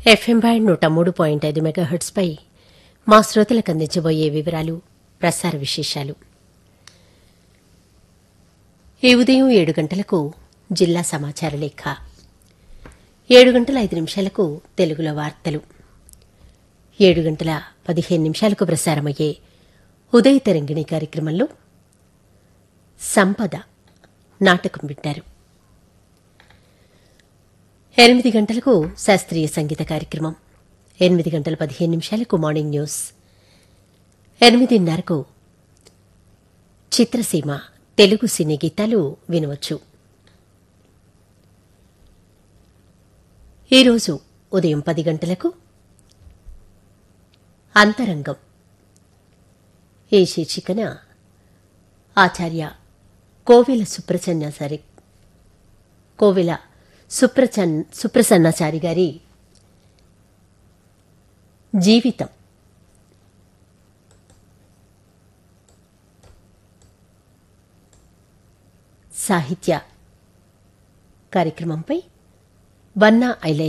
FM by నూట మూడు point ఐదు మెగాహెర్ట్స్పై మా శ్రోతలకు అందించబోయే వివరాలు ప్రసార విశేషాలు ఈ ఉదయం ఏడు గంటలకు జిల్లా సమాచార లేఖ ఏడు గంటల ఐదు నిమిషాలకు తెలుగులో వార్తలు ఏడు గంటల పదిహేను నిమిషాలకు ప్రసారమయ్యే ఉదయ తరంగిణి కార్యక్రమంలో సంపద నాటకం వింటారు ఎనిమిది గంటలకు శాస్త్రీయ సంగీత కార్యక్రమం ఎనిమిది గంటల పదిహేను నిమిషాలకు మార్నింగ్ న్యూస్ ఎనిమిదిన్నరకు చిత్రసీమ తెలుగు సినీ గీతాలు వినవచ్చు ఈరోజు ఉదయం పది గంటలకు అంతరంగం ఈ శీర్షికన ఆచార్య కోవెల సుప్రసన్నాచారి కోవెల సుప్రచన్ సుప్రసన్నాచారి గారి జీవితం సాహిత్య కార్యక్రమంపై బన్నా ఐలై